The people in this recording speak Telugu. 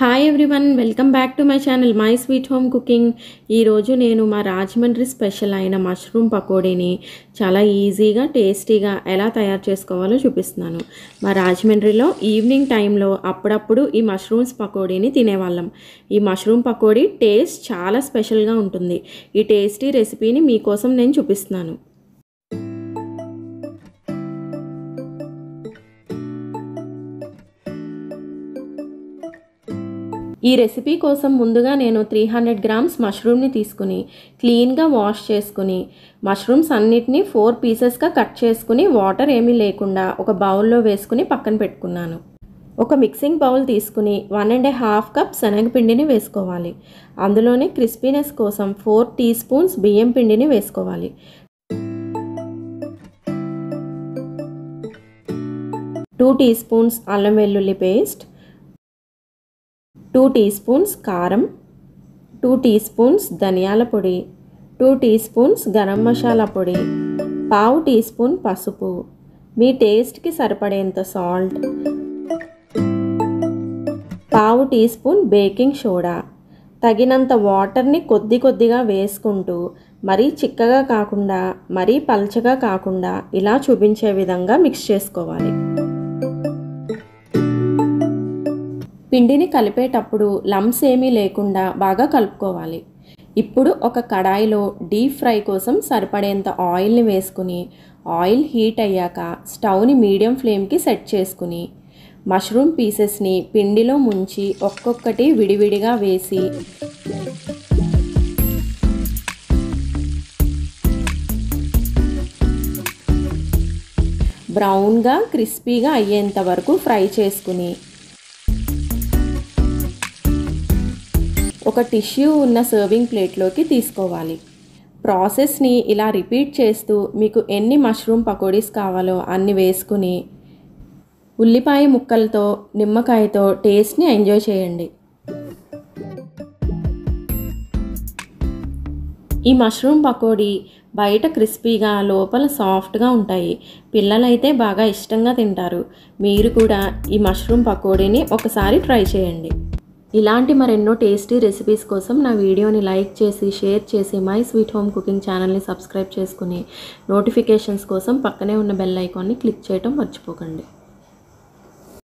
hi everyone welcome back to my channel my sweet home cooking ఈరోజు నేను మా రాజమండ్రి స్పెషల్ అయిన మష్రూమ్ పకోడీని చాలా ఈజీగా టేస్టీగా ఎలా తయారు చేసుకోవాలో చూపిస్తున్నాను మా రాజమండ్రిలో ఈవినింగ్ టైంలో అప్పుడప్పుడు ఈ మష్రూమ్స్ పకోడీని తినేవాళ్ళం ఈ మష్రూమ్ పకోడీ టేస్ట్ చాలా స్పెషల్గా ఉంటుంది ఈ టేస్టీ రెసిపీని మీకోసం నేను చూపిస్తున్నాను ఈ రెసిపీ కోసం ముందుగా నేను త్రీ హండ్రెడ్ గ్రామ్స్ మష్రూమ్ని తీసుకుని క్లీన్గా వాష్ చేసుకుని మష్రూమ్స్ అన్నిటినీ ఫోర్ పీసెస్గా కట్ చేసుకుని వాటర్ ఏమీ లేకుండా ఒక బౌల్లో వేసుకుని పక్కన పెట్టుకున్నాను ఒక మిక్సింగ్ బౌల్ తీసుకుని వన్ అండ్ హాఫ్ కప్ శనగపిండిని వేసుకోవాలి అందులోనే క్రిస్పీనెస్ కోసం ఫోర్ టీ స్పూన్స్ బియ్యం పిండిని వేసుకోవాలి టూ టీ స్పూన్స్ అల్లం వెల్లుల్లి పేస్ట్ టూ టీ స్పూన్స్ కారం టూ టీ స్పూన్స్ ధనియాల పొడి two teaspoons garam masala పొడి పావు టీ స్పూన్ పసుపు మీ టేస్ట్కి సరిపడేంత సాల్ట్ పావు టీ స్పూన్ బేకింగ్ సోడా తగినంత వాటర్ని కొద్ది కొద్దిగా వేసుకుంటూ మరీ చిక్కగా కాకుండా మరీ పల్చగా కాకుండా ఇలా చూపించే విధంగా మిక్స్ చేసుకోవాలి పిండిని కలిపేటప్పుడు లమ్స్ ఏమీ లేకుండా బాగా కలుపుకోవాలి ఇప్పుడు ఒక కడాయిలో డీప్ ఫ్రై కోసం సరిపడేంత ఆయిల్ని వేసుకుని ఆయిల్ హీట్ అయ్యాక స్టవ్ని మీడియం ఫ్లేమ్కి సెట్ చేసుకుని మష్రూమ్ పీసెస్ని పిండిలో ముంచి ఒక్కొక్కటి విడివిడిగా వేసి బ్రౌన్గా క్రిస్పీగా అయ్యేంత వరకు ఫ్రై చేసుకుని ఒక టిష్యూ ఉన్న సర్వింగ్ ప్లేట్లోకి తీసుకోవాలి ప్రాసెస్ని ఇలా రిపీట్ చేస్తూ మీకు ఎన్ని మష్రూమ్ పకోడీస్ కావాలో అన్ని వేసుకుని ఉల్లిపాయ ముక్కలతో నిమ్మకాయతో టేస్ట్ని ఎంజాయ్ చేయండి ఈ మష్రూమ్ పకోడీ బయట క్రిస్పీగా లోపల సాఫ్ట్గా ఉంటాయి పిల్లలైతే బాగా ఇష్టంగా తింటారు మీరు కూడా ఈ మష్రూమ్ పకోడీని ఒకసారి ట్రై చేయండి ఇలాంటి మరెన్నో టేస్టీ రెసిపీస్ కోసం నా వీడియోని లైక్ చేసి షేర్ చేసి మై స్వీట్ హోమ్ కుకింగ్ ఛానల్ని సబ్స్క్రైబ్ చేసుకుని నోటిఫికేషన్స్ కోసం పక్కనే ఉన్న బెల్ ఐకాన్ని క్లిక్ చేయడం మర్చిపోకండి